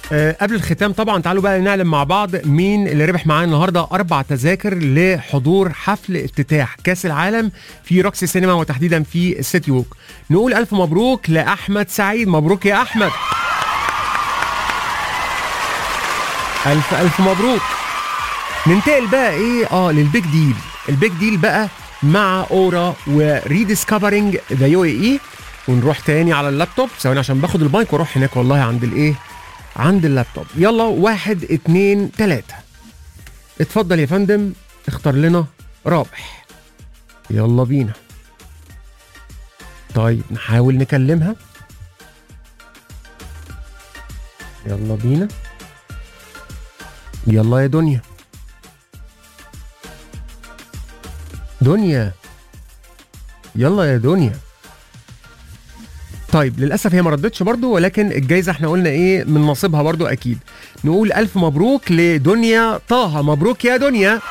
أه قبل الختام طبعا تعالوا بقى نعلم مع بعض مين اللي ربح معانا النهارده اربع تذاكر لحضور حفل افتتاح كاس العالم في روكسي سينما وتحديدا في السيتي ووك نقول الف مبروك لاحمد سعيد مبروك يا احمد الف الف مبروك ننتقل بقى ايه اه للبيج ديل البيج ديل بقى مع اورا وريديسكفرنج ذا يو اي اي ونروح تاني على اللابتوب ثواني عشان باخد المايك واروح هناك والله عند الايه عند اللابتوب يلا واحد اتنين تلاتة اتفضل يا فندم اختار لنا رابح يلا بينا طيب نحاول نكلمها يلا بينا يلا يا دنيا دنيا يلا يا دنيا طيب للاسف هي ما ردتش برضو ولكن الجايزه احنا قلنا ايه من نصيبها برضو اكيد نقول الف مبروك لدنيا طه مبروك يا دنيا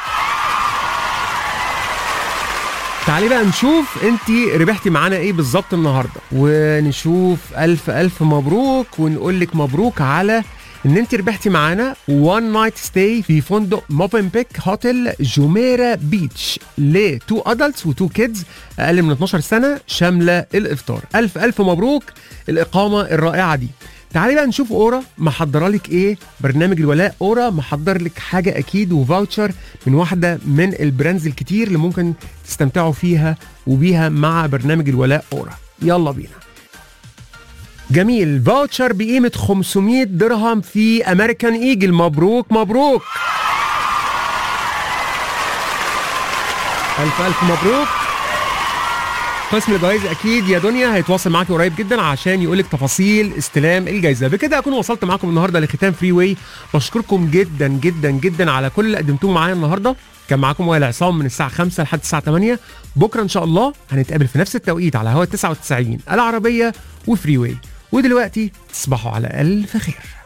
تعالي بقى نشوف انت ربحتي معانا ايه بالظبط النهارده ونشوف الف الف مبروك ونقول لك مبروك على ان انت ربحتي معانا وان نايت ستاي في فندق موفنبيك هوتيل جوميرا بيتش ل 2 ادلتس و 2 كيدز اقل من 12 سنه شامله الافطار الف الف مبروك الاقامه الرائعه دي تعالي بقى نشوف اورا محضره لك ايه برنامج الولاء اورا محضر لك حاجه اكيد وفاوتشر من واحده من البراندز الكتير اللي ممكن تستمتعوا فيها وبيها مع برنامج الولاء اورا يلا بينا جميل فاوتشر بقيمة 500 درهم في امريكان ايجل مبروك مبروك ألف ألف مبروك قسم الجوائز اكيد يا دنيا هيتواصل معاك قريب جدا عشان يقول لك تفاصيل استلام الجائزه بكده اكون وصلت معاكم النهارده لختام فري واي بشكركم جدا جدا جدا على كل اللي قدمتوه معايا النهارده كان معاكم وائل عصام من الساعه 5 لحد الساعه 8 بكره ان شاء الله هنتقابل في نفس التوقيت على هوا 99 العربيه وفري واي ودلوقتي تصبحوا على الف خير